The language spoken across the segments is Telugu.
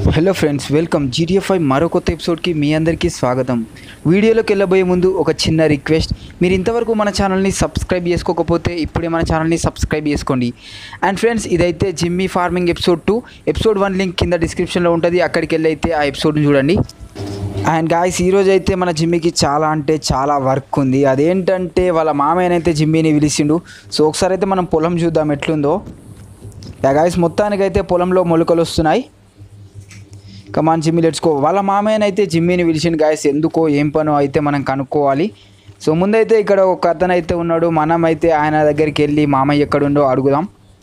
హలో ఫ్రెండ్స్ వెల్కమ్ జీటీఎఫ్ఐ మరో కొత్త ఎపిసోడ్కి మీ అందరికీ స్వాగతం వీడియోలోకి వెళ్ళబోయే ముందు ఒక చిన్న రిక్వెస్ట్ మీరు ఇంతవరకు మన ఛానల్ని సబ్స్క్రైబ్ చేసుకోకపోతే ఇప్పుడే మన ఛానల్ని సబ్స్క్రైబ్ చేసుకోండి అండ్ ఫ్రెండ్స్ ఇదైతే Jimmy farming episode two episode one link కింద డిస్క్రిప్షన్లో ఉంటుంది అక్కడికి వెళ్ళి అయితే ఆ ఎపిసోడ్ని చూడండి అండ్ గాయస్ ఈరోజు అయితే మన జిమ్మీకి చాలా అంటే చాలా వర్క్ ఉంది అదేంటంటే వాళ్ళ మామయ్యనైతే జిమ్మీని పిలిచిండు సో ఒకసారి అయితే మనం పొలం చూద్దాం ఎట్లుందో యా గాయస్ మొత్తానికైతే పొలంలో మొలకలు వస్తున్నాయి కమాన్ జిమ్మీ లెట్స్కో వాళ్ళ మామయ్యనైతే జిమ్మీని పిలిచిండు గాయస్ ఎందుకో ఏం పనో అయితే మనం కనుక్కోవాలి సో ముందైతే ఇక్కడ ఒక అతను అయితే ఉన్నాడు మనం అయితే ఆయన దగ్గరికి వెళ్ళి మామయ్య ఎక్కడుండో అడుగుదాం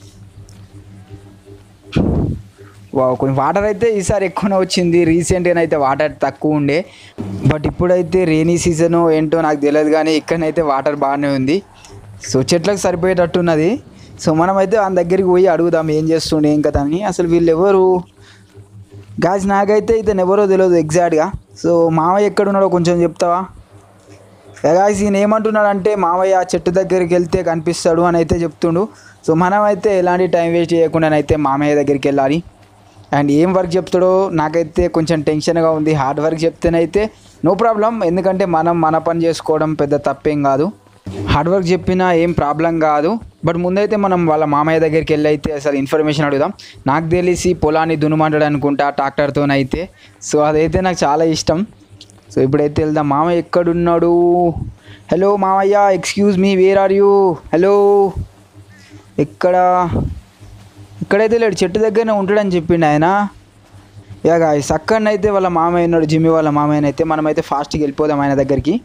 వా కొంచెం వాటర్ అయితే ఈసారి ఎక్కువనే వచ్చింది రీసెంట్గా అయితే వాటర్ తక్కువ ఉండే బట్ ఇప్పుడైతే రెయినీ సీజన్ ఏంటో నాకు తెలియదు కానీ ఇక్కడనైతే వాటర్ బాగానే ఉంది సో చెట్లకు సరిపోయేటట్టున్నది సో మనమైతే ఆయన దగ్గరికి పోయి అడుగుదాం ఏం చేస్తుండే ఏం కదా అని అసలు వీళ్ళు ఎవరు గాజ్ నాకైతే ఇతను ఎవరో తెలియదు ఎగ్జాక్ట్గా సో మామయ్య ఎక్కడున్నాడో కొంచెం చెప్తావా గాయస్ ఈయన ఏమంటున్నాడంటే మామయ్య ఆ చెట్టు దగ్గరికి వెళ్తే కనిపిస్తాడు అని అయితే చెప్తుండు సో మనమైతే ఎలాంటి టైం వేస్ట్ చేయకుండానైతే మామయ్య దగ్గరికి వెళ్ళాలి అండ్ ఏం వర్క్ చెప్తాడో నాకైతే కొంచెం టెన్షన్గా ఉంది హార్డ్ వర్క్ చెప్తేనైతే నో ప్రాబ్లం ఎందుకంటే మనం మన పని చేసుకోవడం పెద్ద తప్పేం కాదు హార్డ్ వర్క్ చెప్పినా ఏం ప్రాబ్లం కాదు బట్ ముందైతే మనం వాళ్ళ మామయ్య దగ్గరికి వెళ్ళి అయితే అసలు ఇన్ఫర్మేషన్ అడుగుదాం నాకు తెలిసి పొలాన్ని దున్నుమంటాడు అనుకుంటా ట్రాక్టర్తోనైతే సో అదైతే నాకు చాలా ఇష్టం సో ఇప్పుడైతే వెళ్దాం మామయ్య ఎక్కడున్నాడు హలో మామయ్య excuse me where are you hello ఎక్కడ ఇక్కడైతే లేడు చెట్టు దగ్గరనే ఉంటాడని చెప్పిండు ఆయన ఇక సక్కడనైతే వాళ్ళ మామయ్య ఉన్నాడు జిమ్మి వాళ్ళ మామయ్యనైతే మనమైతే ఫాస్ట్గా వెళ్ళిపోదాం ఆయన దగ్గరికి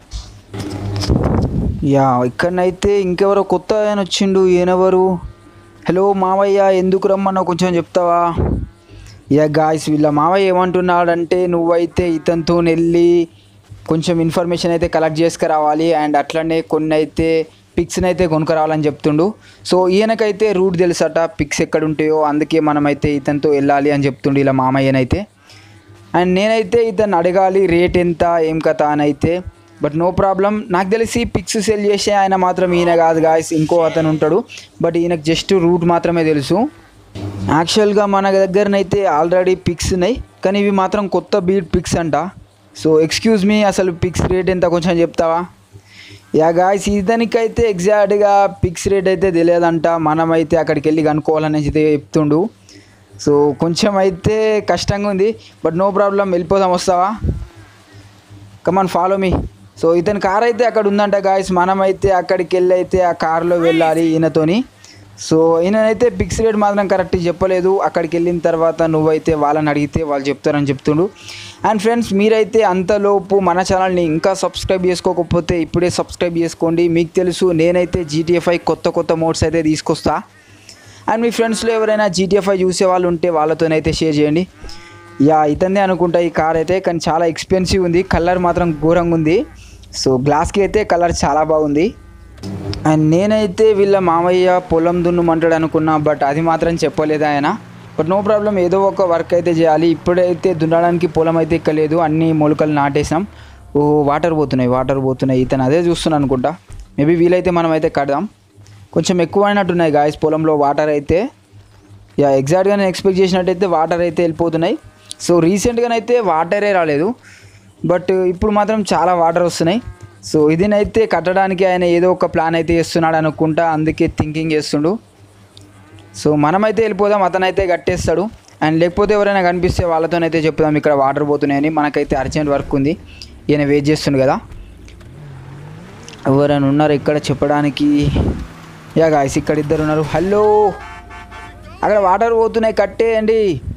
యా ఇక్కడనైతే ఇంకెవరో కొత్త ఆయన వచ్చిండు ఈయనెవరు హలో మామయ్య ఎందుకు రమ్మన్నా కొంచెం చెప్తావా యా గాయస్ వీళ్ళ మామయ్య ఏమంటున్నాడంటే నువ్వైతే ఇతనితో వెళ్ళి కొంచెం ఇన్ఫర్మేషన్ అయితే కలెక్ట్ చేసుకురావాలి అండ్ అట్లనే కొన్ని అయితే పిక్స్ని అయితే కొనుక్కరావాలని చెప్తుండు సో ఈయనకైతే రూట్ తెలుసట పిక్స్ ఎక్కడ ఉంటాయో అందుకే మనమైతే ఇతనితో వెళ్ళాలి అని చెప్తుండు ఇలా మామయ్యనైతే అండ్ నేనైతే ఇతను అడగాలి రేట్ ఎంత ఏం కథ అని అయితే బట్ నో ప్రాబ్లం నాకు తెలిసి పిక్స్ సెల్ చేసే ఆయన మాత్రం ఈయన కాదు గాయస్ ఇంకో అతను ఉంటాడు బట్ ఈయనకు జస్ట్ రూట్ మాత్రమే తెలుసు యాక్చువల్గా మన దగ్గరనైతే ఆల్రెడీ పిక్స్ ఉన్నాయి కానీ ఇవి మాత్రం కొత్త బీట్ పిక్స్ అంట సో ఎక్స్క్యూజ్ మీ అసలు పిక్స్ రేట్ ఎంత కొంచెం చెప్తావా యా గాయస్ ఇతనికైతే ఎగ్జాక్ట్గా పిక్స్ రేట్ అయితే తెలియదంట మనమైతే అక్కడికి వెళ్ళి కనుక్కోవాలని అయితే చెప్తుండు సో కొంచెం అయితే కష్టంగా ఉంది బట్ నో ప్రాబ్లం వెళ్ళిపోదాం వస్తావా కమాన్ ఫాలో మీ సో ఇతని కార్ అయితే అక్కడ ఉందంట గాయస్ మనమైతే అక్కడికి వెళ్ళి అయితే ఆ కార్లో వెళ్ళాలి ఈయనతోని సో ఈయనైతే ఫిక్స్ రేట్ మాత్రం కరెక్ట్ చెప్పలేదు అక్కడికి వెళ్ళిన తర్వాత నువ్వైతే వాళ్ళని అడిగితే వాళ్ళు చెప్తారని చెప్తుండు అండ్ ఫ్రెండ్స్ మీరైతే అంతలోపు మన ఛానల్ని ఇంకా సబ్స్క్రైబ్ చేసుకోకపోతే ఇప్పుడే సబ్స్క్రైబ్ చేసుకోండి మీకు తెలుసు నేనైతే జీటీఎఫ్ఐ కొత్త కొత్త మోడ్స్ అయితే తీసుకొస్తా అండ్ మీ ఫ్రెండ్స్లో ఎవరైనా జీటీఎఫ్ఐ చూసే వాళ్ళు ఉంటే వాళ్ళతోనైతే షేర్ చేయండి యా ఇతందే అనుకుంటా ఈ కార్ అయితే కానీ చాలా ఎక్స్పెన్సివ్ ఉంది కలర్ మాత్రం ఘోరంగా ఉంది సో గ్లాస్కి అయితే కలర్ చాలా బాగుంది అండ్ నేనైతే వీళ్ళ మామయ్య పొలం దున్నుమంటాడు అనుకున్నా బట్ అది మాత్రం చెప్పలేదు ఆయన బట్ నో ప్రాబ్లం ఏదో ఒక వర్క్ అయితే చేయాలి ఇప్పుడైతే దున్నడానికి పొలం అయితే ఎక్కలేదు అన్ని మొలకలు నాటేసాం ఓ వాటర్ పోతున్నాయి వాటర్ పోతున్నాయి ఇతను అదే చూస్తున్నాను అనుకుంటా మేబీ వీలైతే మనం అయితే కడదాం కొంచెం ఎక్కువ అయినట్టున్నాయి గాయస్ పొలంలో వాటర్ అయితే యా ఎగ్జాక్ట్గా నేను ఎక్స్పెక్ట్ చేసినట్టయితే వాటర్ అయితే వెళ్ళిపోతున్నాయి సో రీసెంట్గానైతే వాటరే రాలేదు బట్ ఇప్పుడు మాత్రం చాలా వాటర్ వస్తున్నాయి సో ఇదినైతే కట్టడానికి ఆయన ఏదో ఒక ప్లాన్ అయితే చేస్తున్నాడు అనుకుంటా అందుకే థింకింగ్ చేస్తుండు సో మనమైతే వెళ్ళిపోదాం అతనైతే కట్టేస్తాడు అండ్ లేకపోతే ఎవరైనా కనిపిస్తే వాళ్ళతోనైతే చెప్దాం ఇక్కడ వాటర్ పోతున్నాయని మనకైతే అర్జెంట్ వర్క్ ఉంది ఈయన వెయిట్ చేస్తుండు కదా ఎవరైనా ఉన్నారు ఇక్కడ చెప్పడానికి యా గాయస్ ఇక్కడ ఇద్దరు ఉన్నారు హలో అక్కడ వాటర్ పోతున్నాయి కట్టేయండి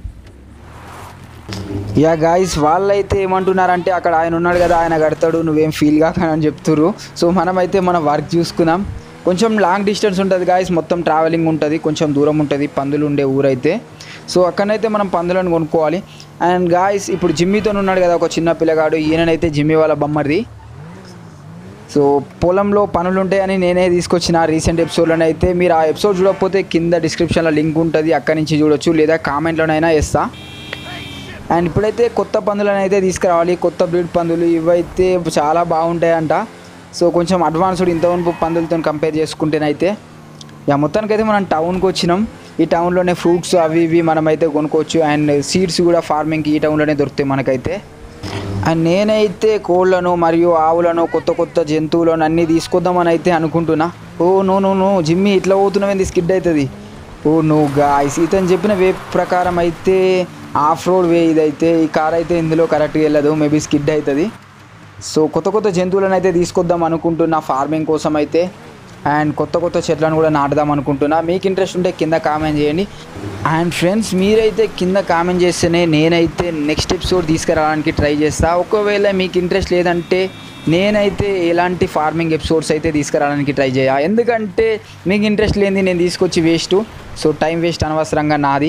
యా గాయస్ వాళ్ళైతే ఏమంటున్నారంటే అక్కడ ఆయన ఉన్నాడు కదా ఆయన కడతాడు నువ్వేం ఫీల్ కాకని చెప్తుర్రు సో మనమైతే మన వర్క్ చూసుకుందాం కొంచెం లాంగ్ డిస్టెన్స్ ఉంటుంది గాయస్ మొత్తం ట్రావెలింగ్ ఉంటుంది కొంచెం దూరం ఉంటుంది పందులు ఉండే ఊరైతే సో అక్కడనైతే మనం పందులను కొనుక్కోవాలి అండ్ గాయస్ ఇప్పుడు జిమ్మీతో ఉన్నాడు కదా ఒక చిన్న పిల్లగాడు ఈయననైతే జిమ్మీ వాళ్ళ బొమ్మది సో పొలంలో పనులు ఉంటాయని నేనే తీసుకొచ్చిన రీసెంట్ ఎపిసోడ్లోనే అయితే మీరు ఆ ఎపిసోడ్ చూడకపోతే కింద డిస్క్రిప్షన్లో లింక్ ఉంటుంది అక్కడి నుంచి చూడొచ్చు లేదా కామెంట్లోనైనా వేస్తా అండ్ ఇప్పుడైతే కొత్త పందులను అయితే తీసుకురావాలి కొత్త బ్రీడ్ పందులు ఇవైతే చాలా బాగుంటాయంట సో కొంచెం అడ్వాన్స్డ్ ఇంతవరకు పందులతో కంపేర్ చేసుకుంటేనైతే ఇక మొత్తానికైతే మనం టౌన్కి వచ్చినాం ఈ టౌన్లోనే ఫ్రూట్స్ అవి ఇవి మనమైతే కొనుక్కోవచ్చు అండ్ సీడ్స్ కూడా ఫార్మింగ్కి ఈ టౌన్లోనే దొరుకుతాయి మనకైతే అండ్ నేనైతే కోళ్ళను మరియు ఆవులను కొత్త కొత్త జంతువులను అన్నీ తీసుకొద్దామని అయితే అనుకుంటున్నా ఓ నో నో నో జిమ్మి ఇట్లా పోతున్నావేంది స్కిడ్ అవుతుంది ఓ నో గాయస్ ఇతను చెప్పిన వే ప్రకారం అయితే ఆఫ్ రోడ్ వే ఇదైతే ఈ కార్ అయితే ఇందులో కరెక్ట్గా వెళ్ళదు మేబీ స్కిడ్ అవుతుంది సో కొత్త కొత్త జంతువులను అయితే తీసుకొద్దాం అనుకుంటున్నా ఫార్మింగ్ కోసం అయితే అండ్ కొత్త కొత్త చెట్లను కూడా నాటుదాం అనుకుంటున్నా మీకు ఇంట్రెస్ట్ ఉంటే కింద కామెంట్ చేయండి అండ్ ఫ్రెండ్స్ మీరైతే కింద కామెంట్ చేస్తేనే నేనైతే నెక్స్ట్ ఎపిసోడ్ తీసుకురావడానికి ట్రై చేస్తా ఒకవేళ మీకు ఇంట్రెస్ట్ లేదంటే నేనైతే ఎలాంటి ఫార్మింగ్ ఎపిసోడ్స్ అయితే తీసుకురావడానికి ట్రై చేయ ఎందుకంటే మీకు ఇంట్రెస్ట్ లేనిది నేను తీసుకొచ్చి వేస్ట్ సో టైం వేస్ట్ అనవసరంగా నాది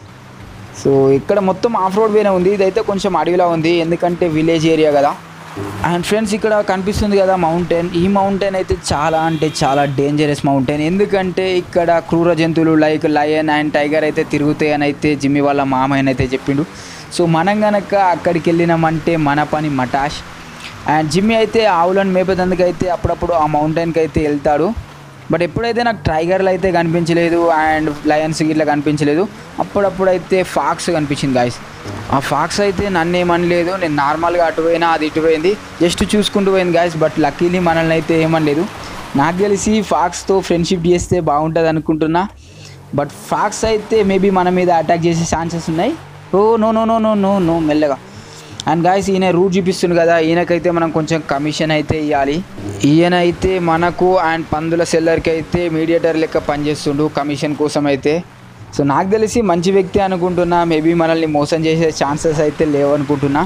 సో ఇక్కడ మొత్తం ఆఫ్ రోడ్ వేనే ఉంది ఇదైతే కొంచెం అడవిలా ఉంది ఎందుకంటే విలేజ్ ఏరియా కదా అండ్ ఫ్రెండ్స్ ఇక్కడ కనిపిస్తుంది కదా మౌంటైన్ ఈ మౌంటైన్ అయితే చాలా అంటే చాలా డేంజరస్ మౌంటైన్ ఎందుకంటే ఇక్కడ క్రూర జంతువులు లైక్ లయన్ అండ్ టైగర్ అయితే తిరుగుతాయి అని అయితే జిమ్మి వాళ్ళ మామయ్య అయితే చెప్పిండు సో మనం గనక అక్కడికి వెళ్ళినామంటే మన పని మటాష్ అండ్ జిమ్మి అయితే ఆవులను మేపేందుకు అయితే అప్పుడప్పుడు ఆ మౌంటైన్కి అయితే వెళ్తాడు బట్ ఎప్పుడైతే నాకు టైగర్లు అయితే కనిపించలేదు అండ్ లయన్స్ ఇట్లా కనిపించలేదు అప్పుడప్పుడు అయితే ఫాక్స్ కనిపించింది గాయస్ ఆ ఫాక్స్ అయితే నన్ను ఏమనలేదు నేను నార్మల్గా అటు పోయినా అది ఇటు పోయింది జస్ట్ చూసుకుంటూ పోయింది గాయస్ బట్ లక్కీలీ మనల్ని అయితే ఏమనలేదు నాకు తెలిసి ఫాక్స్తో ఫ్రెండ్షిప్ చేస్తే బాగుంటుంది అనుకుంటున్నా బట్ ఫాక్స్ అయితే మేబీ మన మీద అటాక్ చేసే ఛాన్సెస్ ఉన్నాయి oh no no no no no no మెల్లగా అండ్ గాయస్ ఈయన రూట్ చూపిస్తుంది కదా ఈయనకైతే మనం కొంచెం కమిషన్ అయితే ఇవ్వాలి ఈయన అయితే మనకు అండ్ పందుల సెల్లర్కి అయితే మీడియేటర్ లెక్క పనిచేస్తుండు కమిషన్ కోసం అయితే సో నాకు తెలిసి మంచి వ్యక్తి అనుకుంటున్నా మేబీ మనల్ని మోసం చేసే ఛాన్సెస్ అయితే లేవనుకుంటున్నా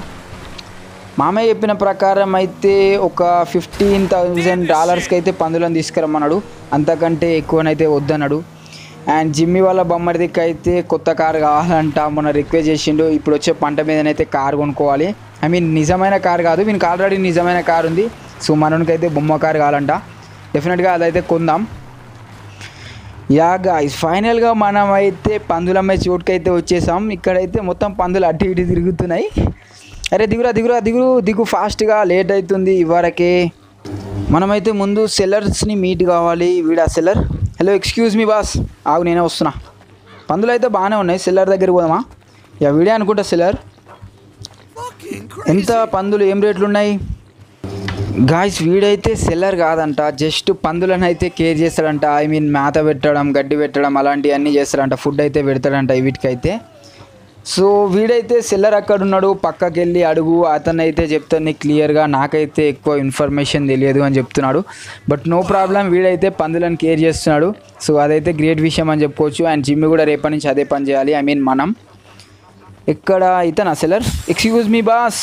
మామయ్య చెప్పిన ప్రకారం అయితే ఒక ఫిఫ్టీన్ థౌజండ్ డాలర్స్కి అయితే పందులను తీసుకురమ్మన్నాడు అంతకంటే ఎక్కువనైతే వద్దన్నాడు అండ్ జిమ్మి వాళ్ళ బొమ్మడిదికి అయితే కొత్త కారు కావాలంట మొన్న రిక్వెస్ట్ చేసిండు ఇప్పుడు వచ్చే పంట మీదనైతే కారు కొనుక్కోవాలి ఐ మీన్ నిజమైన కారు కాదు వీనికి ఆల్రెడీ నిజమైన కారు ఉంది సో మనకైతే బొమ్మ కారు కావాలంట డెఫినెట్గా అదైతే కొందాం యా గాయస్ ఫైనల్గా మనం అయితే పందులమ్మే చోటుకైతే వచ్చేసాం ఇక్కడైతే మొత్తం పందులు అటు ఇటు తిరుగుతున్నాయి అరే దిగురా దిగురా దిగురు దిగు ఫాస్ట్గా లేట్ అవుతుంది ఇవరకే మనమైతే ముందు సెల్లర్స్ని మీట్ కావాలి వీడా seller hello excuse me boss ఆగు నేనే వస్తున్నా పందులు అయితే బాగానే ఉన్నాయి సెల్లర్ దగ్గరికి పోదామా యా వీడే అనుకుంటా సెల్లర్ ఎంత పందులు ఏం రేట్లు ఉన్నాయి గాయస్ వీడైతే సెల్లర్ కాదంట జస్ట్ పందులను అయితే కేర్ చేస్తాడంట ఐ మీన్ మేత పెట్టడం గడ్డి పెట్టడం అలాంటివన్నీ చేస్తాడంట ఫుడ్ అయితే పెడతాడంట వీటికైతే సో వీడైతే సెల్లర్ అక్కడ ఉన్నాడు పక్కకి వెళ్ళి అడుగు అతను అయితే చెప్తాను క్లియర్గా నాకైతే ఎక్కువ ఇన్ఫర్మేషన్ తెలియదు అని చెప్తున్నాడు బట్ నో ప్రాబ్లం వీడైతే పందులను కేర్ చేస్తున్నాడు సో అదైతే గ్రేట్ విషయం అని చెప్పుకోవచ్చు అండ్ జిమ్ కూడా రేపటి నుంచి అదే పని చేయాలి ఐ మీన్ మనం ఇక్కడ ఇతను seller excuse me boss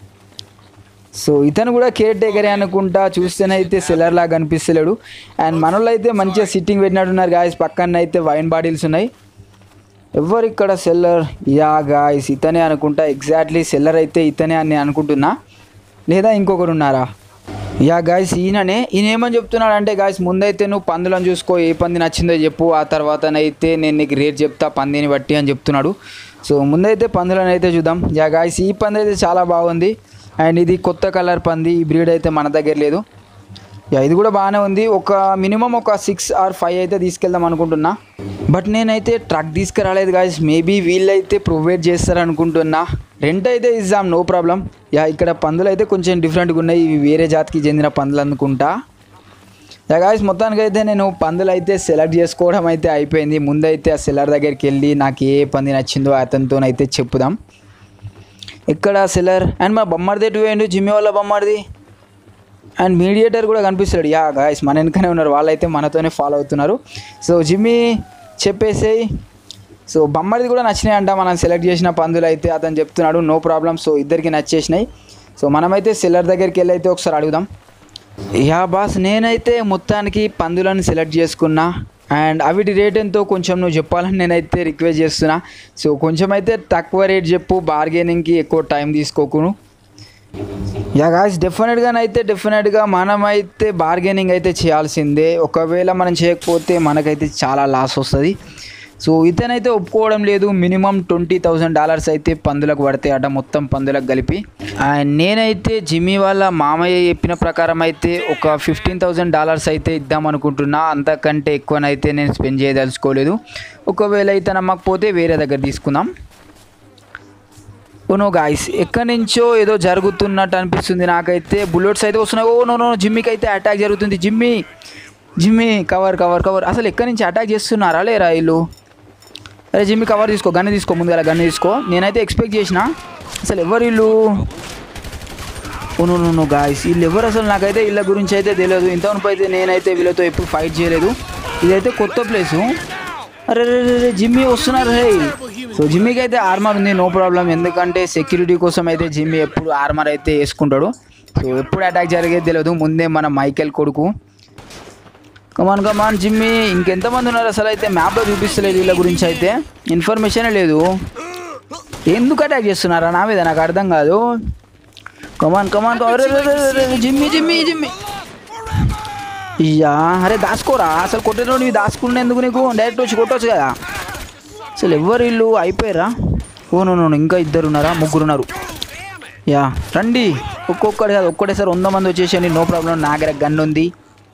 so ఇతను కూడా కేర్ టేకరే అనుకుంటా చూస్తేనైతే సెల్లర్ లాగా కనిపిస్తలేడు అండ్ మనోళ్ళు అయితే మంచిగా సిట్టింగ్ పెట్టినట్టున్నారు గాయస్ పక్కన అయితే వైన్ బాటిల్స్ ఉన్నాయి ఎవరు ఇక్కడ సెల్లర్ యా గాయస్ ఇతనే అనుకుంటా ఎగ్జాక్ట్లీ సెల్లర్ అయితే ఇతనే అని నేను అనుకుంటున్నా లేదా ఇంకొకరు ఉన్నారా యా గాయస్ ఈయననే ఈయన ఏమని చెప్తున్నాడు అంటే గాయస్ ముందైతే నువ్వు పందులను చూసుకో ఏ పంది నచ్చిందో చెప్పు ఆ తర్వాతనైతే నేను నీకు రేట్ చెప్తా పందిని బట్టి అని చెప్తున్నాడు సో ముందైతే పందులను అయితే చూద్దాం యా గాయస్ ఈ పంది అయితే చాలా బాగుంది అండ్ ఇది కొత్త కలర్ పంది ఈ బ్రీడ్ అయితే మన దగ్గర లేదు యా ఇది కూడా బాగానే ఉంది ఒక మినిమం ఒక సిక్స్ ఆర్ ఫైవ్ అయితే తీసుకెళ్దాం అనుకుంటున్నా బట్ నేనైతే ట్రక్ తీసుకురాలేదు గాయస్ మేబీ వీళ్ళైతే ప్రొవైడ్ చేస్తారు అనుకుంటున్నా రెంట్ అయితే ఇద్దాం నో ప్రాబ్లం యా ఇక్కడ పందులు అయితే కొంచెం డిఫరెంట్గా ఉన్నాయి ఇవి వేరే జాతికి చెందిన పందులు అనుకుంటా యా గాయస్ మొత్తానికి అయితే నేను పందులు అయితే సెలెక్ట్ చేసుకోవడం అయితే అయిపోయింది ముందైతే ఆ సెల్లర్ దగ్గరికి వెళ్ళి నాకు ఏ పంది నచ్చిందో అతనితోనైతే చెప్పుదాం ఇక్కడ సెల్లర్ అండ్ మా బొమ్మడిది ఎటు పోయిండు జిమ్మి వాళ్ళ బొమ్మడిది అండ్ మీడియేటర్ కూడా కనిపిస్తాడు యా గాయస్ మన వెనుకనే ఉన్నారు వాళ్ళైతే మనతోనే ఫాలో అవుతున్నారు సో జిమ్మి చెప్పేసేయి సో బొమ్మడిది కూడా నచ్చినాయి అంట మనం సెలెక్ట్ చేసిన పందులు అయితే అతను చెప్తున్నాడు నో ప్రాబ్లం సో ఇద్దరికి నచ్చేసినాయి సో మనమైతే సెల్లర్ దగ్గరికి వెళ్ళి అయితే ఒకసారి అడుగుదాం యా బాస్ నేనైతే మొత్తానికి పందులను సెలెక్ట్ చేసుకున్నా అండ్ అవిటి రేట్ ఎంతో కొంచెం నువ్వు చెప్పాలని నేనైతే రిక్వెస్ట్ చేస్తున్నా సో కొంచెం అయితే తక్కువ రేట్ చెప్పు బార్గెనింగ్కి ఎక్కువ టైం తీసుకోకును యా గాయస్ డెఫినెట్గానైతే డెఫినెట్గా మనమైతే బార్గెనింగ్ అయితే చేయాల్సిందే ఒకవేళ మనం చేయకపోతే మనకైతే చాలా లాస్ వస్తుంది సో ఇతనైతే ఒప్పుకోవడం లేదు మినిమం ట్వంటీ థౌజండ్ డాలర్స్ అయితే పందులకు పడతాయి అట మొత్తం పందులకు కలిపి అండ్ నేనైతే జిమ్మీ వాళ్ళ మామయ్య చెప్పిన ప్రకారం అయితే ఒక ఫిఫ్టీన్ థౌజండ్ డాలర్స్ అయితే ఇద్దాం అనుకుంటున్నా అంతకంటే ఎక్కువనైతే నేను స్పెండ్ చేయదలుచుకోలేదు ఒకవేళ అయితే నమ్మకపోతే వేరే దగ్గర తీసుకుందాం ఓ నో గాయస్ ఎక్కడి నుంచో ఏదో జరుగుతున్నట్టు అనిపిస్తుంది నాకైతే బుల్లెట్స్ అయితే వస్తున్నాయి ఓ నో నో జిమ్మీకి అయితే అటాక్ జరుగుతుంది Jimmy Jimmy cover cover cover అసలు ఎక్కడి నుంచి అటాక్ చేస్తున్నారా లేరా వీళ్ళు అరే జిమ్మీ కవర్ తీసుకో గన్ను తీసుకో ముందుగా గన్ను తీసుకో నేనైతే ఎక్స్పెక్ట్ చేసిన అసలు ఎవరు వీళ్ళు ఓ నో నో గాయస్ వీళ్ళు ఎవరు అసలు నాకైతే వీళ్ళ గురించి అయితే తెలియదు ఇంతవరకు అయితే నేనైతే వీళ్ళతో ఎప్పుడు ఫైట్ చేయలేదు ఇదైతే కొత్త ప్లేసు అరే రే రే, రే జిమ్మీ వస్తున్నారు హే సో జిమ్మీకి అయితే ఆర్మర్ ఉంది నో ప్రాబ్లం ఎందుకంటే సెక్యూరిటీ కోసం అయితే జిమ్మీ ఎప్పుడు ఆర్మర్ అయితే వేసుకుంటాడు సో ఎప్పుడు అటాక్ జరిగేది తెలియదు ముందే మన మైకెల్ కొడుకు కమాన్ కమాన్ జిమ్మీ ఇంకెంతమంది ఉన్నారు అసలు అయితే మ్యాప్లో చూపిస్తలేదు వీళ్ళ గురించి అయితే ఇన్ఫర్మేషన్ లేదు ఎందుకు అటాక్ చేస్తున్నారా నా మీద నాకు అర్థం కాదు కమాన్ కమాన్ అరే రే, రే, రే, రే, జిమ్మీ జిమ్మీ జిమ్మీ ఇయ్యా అరే దాచుకోరా అసలు కొట్టేటోడు ఇవి దాచుకునేందుకు నీకు డైరెక్ట్ వచ్చి కొట్టవచ్చు కదా అసలు ఎవరు వీళ్ళు అయిపోయారా ఓ నో నో, నో, ఇంకా ఇద్దరు ఉన్నారా ముగ్గురు ఉన్నారు యా రండి ఒక్కొక్కటి కాదు ఒక్కటేసారి వంద మంది వచ్చేసండి నో ప్రాబ్లం నా దగ్గర గన్ ఉంది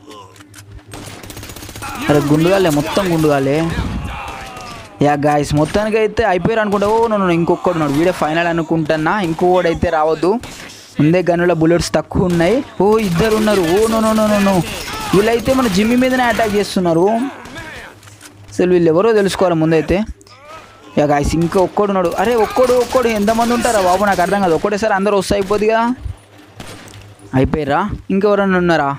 అరే గుండుగాలే మొత్తం గుండుగాలే యా గాయస్ మొత్తానికి అయితే అయిపోయారు అనుకుంటా ఓ నన్ను ఇంకొకడు ఉన్నాడు వీడే ఫైనల్ అనుకుంటున్నా ఇంకొకడు అయితే రావద్దు ముందే గన్నుల బుల్లెట్స్ తక్కువ ఉన్నాయి ఓ ఇద్దరు ఉన్నారు oh no no no no no వీళ్ళైతే మన జిమ్మి మీదనే అటాక్ చేస్తున్నారు అసలు వీళ్ళు ఎవరో తెలుసుకోవాలి ముందైతే యా గాయస్ ఇంకా ఒక్కడు ఉన్నాడు అరే ఒక్కడు ఒక్కడు ఎంతమంది ఉంటారా బాబు నాకు అర్థం కాదు ఒక్కటేసారి అందరూ వస్తే అయిపోద్ది కదా అయిపోయారా ఇంకెవరన్నా ఉన్నారా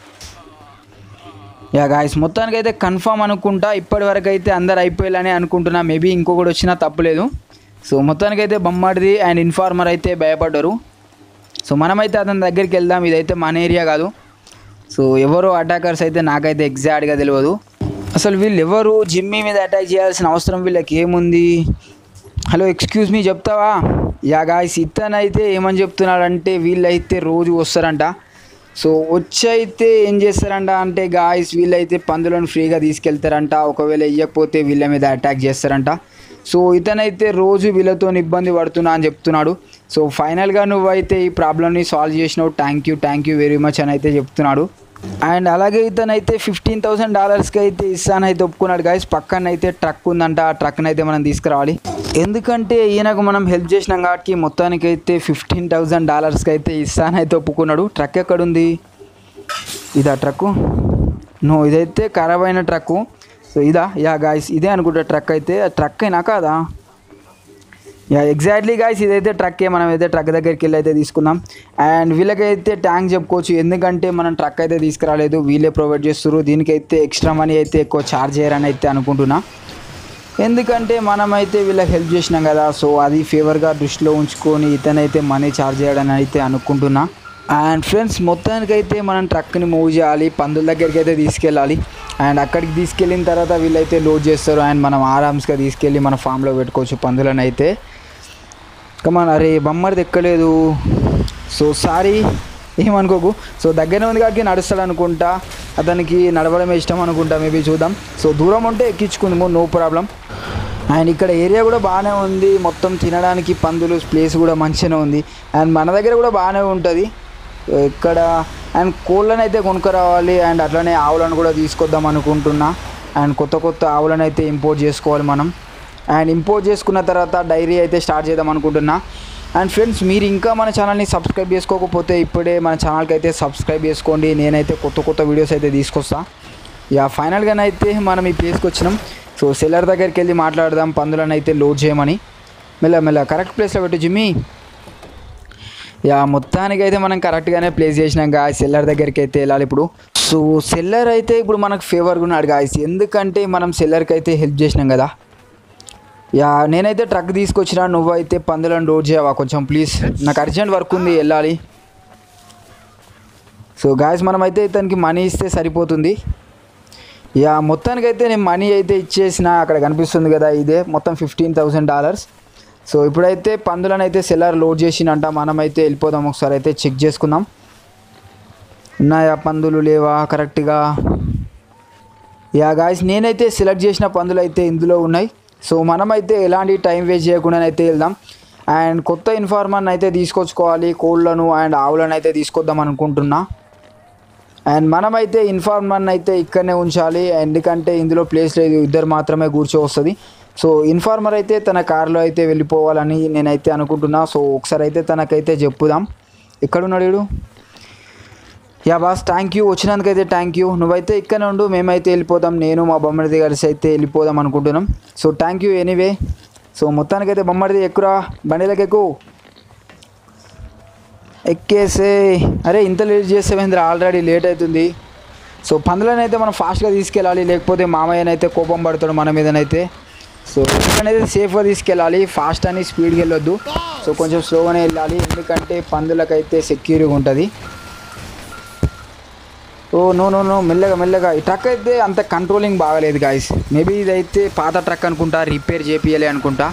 యా గాయస్ మొత్తానికి అయితే కన్ఫామ్ అనుకుంటా ఇప్పటి వరకు అయితే అందరు అయిపోయాలని అనుకుంటున్నా మేబీ ఇంకొకటి వచ్చినా తప్పలేదు సో మొత్తానికి అయితే బొమ్మాడిది అండ్ ఇన్ఫార్మర్ అయితే భయపడ్డారు సో మనమైతే అతని దగ్గరికి వెళ్దాం ఇదైతే మన ఏరియా కాదు సో ఎవరో అటాకర్స్ అయితే నాకైతే ఎగ్జాక్ట్గా తెలియదు అసలు వీళ్ళు ఎవరు జిమ్మీ మీద అటాక్ చేయాల్సిన అవసరం వీళ్ళకి ఏముంది హలో ఎక్స్క్యూజ్ మీ చెప్తావా యా గాయస్ ఇతనైతే ఏమని చెప్తున్నాడంటే వీళ్ళైతే రోజు వస్తారంట సో వచ్చి అయితే ఏం చేస్తారంట అంటే గాయస్ వీళ్ళైతే పందులను ఫ్రీగా తీసుకెళ్తారంట ఒకవేళ ఇవ్వకపోతే వీళ్ళ మీద అటాక్ చేస్తారంట సో ఇతనైతే రోజు వీళ్ళతో ఇబ్బంది పడుతున్నా అని చెప్తున్నాడు సో ఫైనల్గా నువ్వైతే ఈ ప్రాబ్లమ్ని సాల్వ్ చేసినావు thank you thank you very much అని అయితే చెప్తున్నాడు అండ్ అలాగే ఇతనైతే ఫిఫ్టీన్ థౌసండ్ డాలర్స్కి అయితే ఇస్తానైతే ఒప్పుకున్నాడు గాయస్ పక్కన అయితే ట్రక్ ఉందంట ఆ ట్రక్ని అయితే మనం తీసుకురావాలి ఎందుకంటే ఈయనకు మనం హెల్ప్ చేసినాం కాబట్టి మొత్తానికి అయితే ఫిఫ్టీన్ థౌసండ్ డాలర్స్కి అయితే ఇస్తానైతే ఒప్పుకున్నాడు ట్రక్ ఎక్కడుంది ఇదా ట్రక్కు నో ఇదైతే ఖరాబ్ అయిన ట్రక్కు సో ఇదా యా గాయస్ ఇదే అనుకుంటా ట్రక్ అయితే ట్రక్ అయినా కాదా యా ఎగ్జాక్ట్లీ గాయస్ ఇదైతే ట్రక్కే మనం అయితే ట్రక్ దగ్గరికి వెళ్ళి అయితే తీసుకుందాం అండ్ వీళ్ళకైతే ట్యాంక్ చెప్పుకోవచ్చు ఎందుకంటే మనం ట్రక్ అయితే తీసుకురాలేదు వీళ్ళే ప్రొవైడ్ చేస్తారు దీనికైతే ఎక్స్ట్రా మనీ అయితే ఎక్కువ ఛార్జ్ చేయరని అయితే అనుకుంటున్నా ఎందుకంటే మనమైతే వీళ్ళకి హెల్ప్ చేసినాం కదా సో అది ఫేవర్గా దృష్టిలో ఉంచుకొని ఇతనైతే మనీ ఛార్జ్ చేయడని అయితే అనుకుంటున్నా అండ్ ఫ్రెండ్స్ మొత్తానికైతే మనం ట్రక్ని మూవ్ చేయాలి పందుల దగ్గరికి అయితే తీసుకెళ్ళాలి అండ్ అక్కడికి తీసుకెళ్ళిన తర్వాత వీళ్ళైతే లోడ్ చేస్తారు అండ్ మనం ఆరామ్స్గా తీసుకెళ్ళి మన ఫామ్లో పెట్టుకోవచ్చు పందులను అయితే కమాన్ అరే బొమ్మడిది ఎక్కలేదు సో సారీ ఏమనుకోకు సో దగ్గరనే ఉంది కాబట్టి నడుస్తాడు అనుకుంటా అతనికి నడవడమే ఇష్టం అనుకుంటా మేబీ చూద్దాం సో దూరం ఉంటే ఎక్కించుకుందాము నో ప్రాబ్లం అండ్ ఇక్కడ ఏరియా కూడా బాగానే ఉంది మొత్తం తినడానికి పందులు ప్లేస్ కూడా మంచిగానే ఉంది అండ్ మన దగ్గర కూడా బాగానే ఉంటుంది ఇక్కడ అండ్ కోళ్ళని అయితే కొనుక్కరావాలి అండ్ అట్లనే ఆవులను కూడా తీసుకొద్దాం అనుకుంటున్నా అండ్ కొత్త కొత్త ఆవులను అయితే ఇంపోర్ట్ చేసుకోవాలి మనం అండ్ ఇంపోర్ట్ చేసుకున్న తర్వాత డైరీ అయితే స్టార్ట్ చేద్దాం అనుకుంటున్నా అండ్ ఫ్రెండ్స్ మీరు ఇంకా మన ఛానల్ని సబ్స్క్రైబ్ చేసుకోకపోతే ఇప్పుడే మన ఛానల్కి అయితే సబ్స్క్రైబ్ చేసుకోండి నేనైతే కొత్త కొత్త వీడియోస్ అయితే తీసుకొస్తా ఇక ఫైనల్గానైతే మనం ఈ ప్లేస్కి వచ్చినాం సో సెల్లర్ దగ్గరికి వెళ్ళి మాట్లాడదాం పందులను అయితే లోడ్ చేయమని మెల్ల మెల్ల కరెక్ట్ ప్లేస్లో పెట్టు జిమ్మీ యా మొత్తానికి అయితే మనం కరెక్ట్గానే ప్లేస్ చేసినాం గా సెల్లర్ దగ్గరికి అయితే వెళ్ళాలి ఇప్పుడు సో సెల్లర్ అయితే ఇప్పుడు మనకు ఫేవర్గా ఉన్నాడు గాయస్ ఎందుకంటే మనం సెల్లర్కి అయితే హెల్ప్ చేసినాం కదా యా నేనైతే ట్రక్ తీసుకొచ్చిన నువ్వైతే పందులను లోడ్ చేయవా కొంచెం ప్లీజ్ నాకు అర్జెంట్ వర్క్ ఉంది వెళ్ళాలి సో గాయస్ మనమైతే ఇతనికి మనీ ఇస్తే సరిపోతుంది యా మొత్తానికైతే నేను మనీ అయితే ఇచ్చేసిన అక్కడ కనిపిస్తుంది కదా ఇదే మొత్తం ఫిఫ్టీన్ థౌసండ్ డాలర్స్ సో ఇప్పుడైతే పందులను అయితే సెల్లర్ లోడ్ చేసినంట మనమైతే వెళ్ళిపోదాం ఒకసారి అయితే చెక్ చేసుకుందాం ఉన్నాయా పందులు లేవా కరెక్ట్గా యా గాయస్ నేనైతే సెలెక్ట్ చేసిన పందులు అయితే ఇందులో ఉన్నాయి సో మనమైతే ఎలాంటి టైం వేస్ట్ చేయకుండా అయితే వెళ్దాం అండ్ కొత్త ఇన్ఫార్మర్ని అయితే తీసుకొచ్చుకోవాలి కోళ్ళను అండ్ ఆవులను అయితే తీసుకొద్దాం అనుకుంటున్నా అండ్ మనమైతే ఇన్ఫార్మర్ని అయితే ఇక్కడనే ఉంచాలి ఎందుకంటే ఇందులో ప్లేస్ లేదు ఇద్దరు మాత్రమే కూర్చోవస్తుంది సో ఇన్ఫార్మర్ అయితే తన కారులో అయితే వెళ్ళిపోవాలని నేనైతే అనుకుంటున్నా సో ఒకసారి అయితే తనకైతే చెప్పుదాం ఎక్కడున్నాడు వీడు యా బాస్ థ్యాంక్ యూ వచ్చినందుకైతే థ్యాంక్ యూ నువ్వైతే ఇక్కడనే ఉండు మేమైతే వెళ్ళిపోదాం నేను మా బొమ్మడిది కలిసి అయితే వెళ్ళిపోదాం అనుకుంటున్నాం so thank you anyway so మొత్తానికైతే బొమ్మడిది ఎక్కురా బండిలోకి ఎక్కువ ఎక్కేసే అరే ఇంత లేట్ చేసేవేంద్ర ఆల్రెడీ లేట్ అవుతుంది సో పందులను అయితే మనం ఫాస్ట్గా తీసుకెళ్ళాలి లేకపోతే మామయ్యనైతే కోపం పడతాడు మన మీదనైతే సో ఇక్కడైతే సేఫ్గా తీసుకెళ్ళాలి ఫాస్ట్ అని స్పీడ్కి వెళ్ళొద్దు సో కొంచెం స్లోగానే వెళ్ళాలి ఎందుకంటే పందులకైతే సెక్యూర్గా ఉంటుంది ఓ నో నో నో మెల్లగా మెల్లగా ఈ ట్రక్ అయితే అంత కంట్రోలింగ్ బాగలేదు గాయస్ మేబీ ఇదైతే పాత ట్రక్ అనుకుంటా రిపేర్ చేపియాలి అనుకుంటా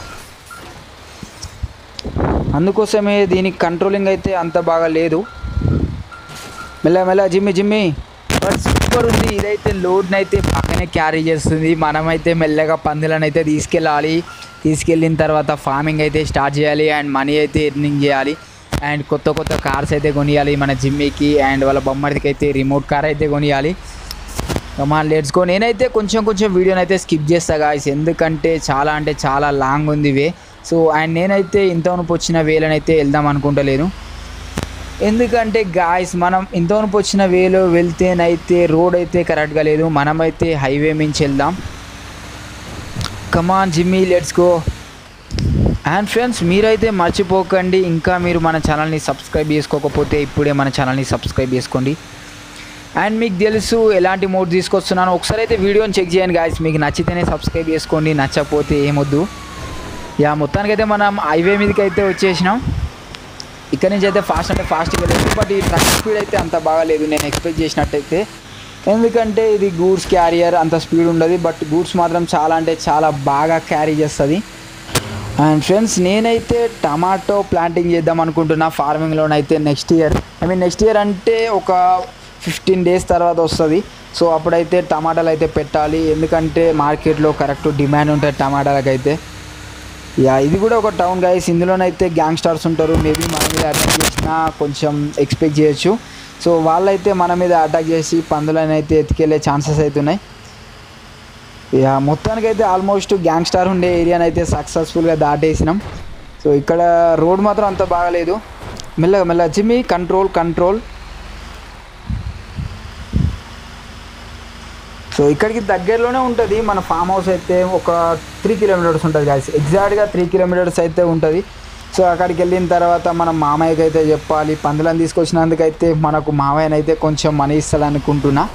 అందుకోసమే దీనికి కంట్రోలింగ్ అయితే అంత బాగా లేదు మెల్ల మెల్ల జిమ్మి జిమ్మి బట్ సూపర్ ఉంది ఇదైతే లోడ్ని అయితే పక్కనే క్యారీ చేస్తుంది మనమైతే మెల్లగా పందులను అయితే తీసుకెళ్ళాలి తీసుకెళ్ళిన తర్వాత ఫార్మింగ్ అయితే స్టార్ట్ చేయాలి అండ్ మనీ అయితే ఎర్నింగ్ చేయాలి అండ్ కొత్త కొత్త కార్స్ అయితే కొనియాలి మన జిమ్మికి అండ్ వాళ్ళ బొమ్మడికి అయితే రిమోట్ కార్ అయితే కొనియాలి మా లెట్స్ గో నేనైతే కొంచెం కొంచెం వీడియోని అయితే స్కిప్ చేస్తా గాయస్ ఎందుకంటే చాలా అంటే చాలా లాంగ్ ఉంది వే సో అండ్ నేనైతే ఇంతవరకు వచ్చిన వేలని అయితే వెళ్దాం అనుకుంటలేను ఎందుకంటే గాయస్ మనం ఇంతవరకు వచ్చిన వేలో వెళ్తేనైతే రోడ్ అయితే కరెక్ట్గా లేదు మనమైతే హైవే మించి వెళ్దాం come on Jimmy let's go and friends మీరైతే మర్చిపోకండి ఇంకా మీరు మన ఛానల్ని సబ్స్క్రైబ్ చేసుకోకపోతే ఇప్పుడే మన ఛానల్ని సబ్స్క్రైబ్ చేసుకోండి అండ్ మీకు తెలుసు ఎలాంటి మోడ్ తీసుకొస్తున్నాను ఒకసారి అయితే వీడియోని చెక్ చేయండి గాయస్ మీకు నచ్చితేనే సబ్స్క్రైబ్ చేసుకోండి నచ్చకపోతే ఏమొద్దు యా మొత్తానికైతే మనం హైవే మీదకి అయితే వచ్చేసినాం ఇక్కడ నుంచి అయితే ఫాస్ట్ అంటే ఫాస్ట్గా వెళ్ళలేదు బట్ ఈ ట్రక్ స్పీడ్ అయితే అంత బాగాలేదు నేను ఎక్స్పెక్ట్ చేసినట్టయితే ఎందుకంటే ఇది గూడ్స్ క్యారియర్ అంత స్పీడ్ ఉండదు బట్ గూడ్స్ మాత్రం చాలా అంటే చాలా బాగా క్యారీ చేస్తుంది అండ్ ఫ్రెండ్స్ నేనైతే టమాటో ప్లాంటింగ్ చేద్దాం అనుకుంటున్నా ఫార్మింగ్లోనైతే next year I mean next year అంటే ఒక ఫిఫ్టీన్ డేస్ తర్వాత వస్తుంది సో అప్పుడైతే టమాటాలు అయితే పెట్టాలి ఎందుకంటే మార్కెట్లో కరెక్ట్ డిమాండ్ ఉంటుంది టమాటాలకైతే యా ఇది కూడా ఒక టౌన్ గైస్ ఇందులోనైతే గ్యాంగ్ స్టార్స్ ఉంటారు మేబీ మన మీద అటాక్ చేసినా కొంచెం ఎక్స్పెక్ట్ చేయొచ్చు సో వాళ్ళైతే మన మీద అటాక్ చేసి పందులను అయితే ఎత్తుకెళ్ళే ఛాన్సెస్ అయితే ఉన్నాయి యా మొత్తానికైతే ఆల్మోస్ట్ గ్యాంగ్ స్టార్ ఉండే ఏరియాని అయితే సక్సెస్ఫుల్గా దాటేసినాం సో ఇక్కడ రోడ్ మాత్రం అంత బాగాలేదు మెల్లగా మెల్లగా జిమ్మి కంట్రోల్ కంట్రోల్ సో ఇక్కడికి దగ్గరలోనే ఉంటుంది మన ఫామ్ హౌస్ అయితే ఒక త్రీ కిలోమీటర్స్ ఉంటుంది గాయస్ ఎగ్జాక్ట్గా త్రీ కిలోమీటర్స్ అయితే ఉంటుంది సో అక్కడికి వెళ్ళిన తర్వాత మనం మామయ్యకి అయితే చెప్పాలి పందులను తీసుకొచ్చినందుకైతే మనకు మామయ్యనైతే కొంచెం మనీ ఇస్తాడు అనుకుంటున్నా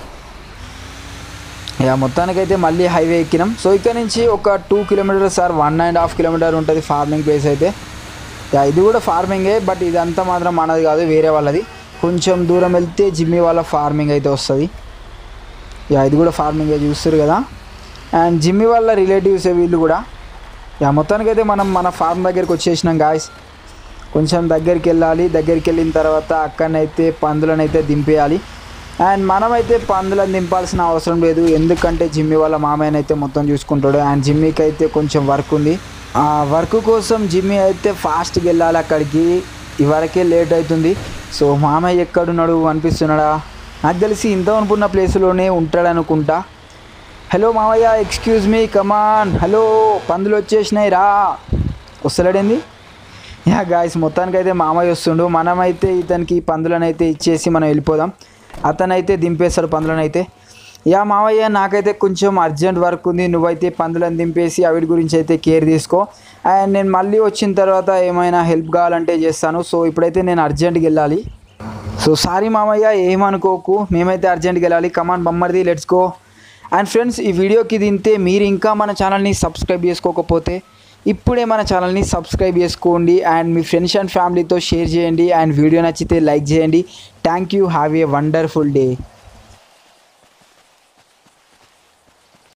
ఇక మొత్తానికైతే మళ్ళీ హైవే ఎక్కినాం సో ఇక్కడ నుంచి ఒక two kilometres sir one and half kilometre ఉంటుంది ఫార్మింగ్ ప్లేస్ అయితే యా ఇది కూడా ఫార్మింగే బట్ ఇదంతా మాత్రం మనది కాదు వేరే వాళ్ళది కొంచెం దూరం వెళ్తే జిమ్మి వాళ్ళ ఫార్మింగ్ అయితే వస్తుంది యా ఇది కూడా ఫార్మింగే చూస్తారు కదా అండ్ జిమ్మి వాళ్ళ రిలేటివ్స్ వీళ్ళు కూడా యా మొత్తానికైతే మనం మన ఫార్మ్ దగ్గరికి వచ్చేసినాం గాయస్ కొంచెం దగ్గరికి వెళ్ళాలి దగ్గరికి వెళ్ళిన తర్వాత అక్కడనైతే పందులను అయితే దింపేయాలి అండ్ మనమైతే పందులను దింపాల్సిన అవసరం లేదు ఎందుకంటే జిమ్మి వాళ్ళ మామయ్యనైతే మొత్తం చూసుకుంటాడు అండ్ జిమ్మికి అయితే కొంచెం వర్క్ ఉంది ఆ వర్క్ కోసం జిమ్మి అయితే ఫాస్ట్గా వెళ్ళాలి అక్కడికి ఇవరకే లేట్ అవుతుంది సో మామయ్య ఎక్కడున్నాడు అనిపిస్తున్నాడా నాకు తెలిసి ఇంత అనుకున్న ప్లేస్లోనే ఉంటాడు అనుకుంటా హలో మామయ్య ఎక్స్క్యూజ్ మీ కమాన్ హలో పందులు వచ్చేసినాయి రా వస్తలేడేంది యా గాయస్ మొత్తానికైతే మామయ్య వస్తుండు మనమైతే ఇతనికి పందులను అయితే ఇచ్చేసి మనం వెళ్ళిపోదాం అతనైతే దింపేస్తాడు పందులను అయితే యా మావయ్య నాకైతే కొంచెం అర్జెంట్ వర్క్ ఉంది నువ్వైతే పందులను దింపేసి అవిటి గురించి అయితే కేర్ తీసుకో అండ్ నేను మళ్ళీ వచ్చిన తర్వాత ఏమైనా హెల్ప్ కావాలంటే చేస్తాను సో ఇప్పుడైతే నేను అర్జెంట్కి వెళ్ళాలి సో సారీ మామయ్య ఏమనుకోకు మేమైతే అర్జెంట్కి వెళ్ళాలి కమాన్ బొమ్మడిది లెట్స్ గో అండ్ ఫ్రెండ్స్ ఈ వీడియోకి దింతే మీరు ఇంకా మన ఛానల్ని సబ్స్క్రైబ్ చేసుకోకపోతే ఇప్పుడే మన ఛానల్ని సబ్స్క్రైబ్ చేసుకోండి అండ్ మీ ఫ్రెండ్స్ అండ్ ఫ్యామిలీతో షేర్ చేయండి అండ్ వీడియో నచ్చితే లైక్ చేయండి thank you have a wonderful day